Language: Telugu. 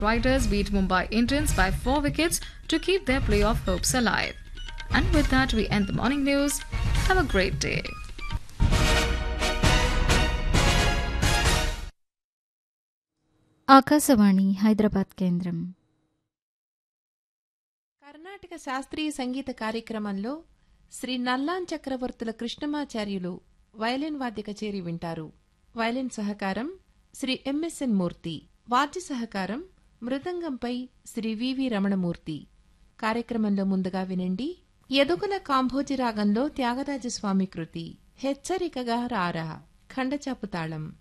Riders beat Mumbai Indians by four wickets to keep their playoff hopes alive. And with that, we end the morning news. Have a great day. Akashvani Hyderabad కేంద్రం కర్ణాటక శాస్త్రీయ సంగీత కార్యక్రమంలో శ్రీ నల్లాన్ చక్రవర్తుల కృష్ణమాచార్యులు వయలిన్ వాద్య కచేరి వింటారు వయలిన్ సహకారం శ్రీ ఎంఎస్ఎన్ మూర్తి వాద్య సహకారం మృదంగంపై శ్రీ వివి రమణమూర్తి కార్యక్రమంలో ముందుగా వినండి ఎదుగుల కాంభోజి రాగంలో త్యాగరాజస్వామి కృతి హెచ్చరికగా రారా ఖండచాపు తాళం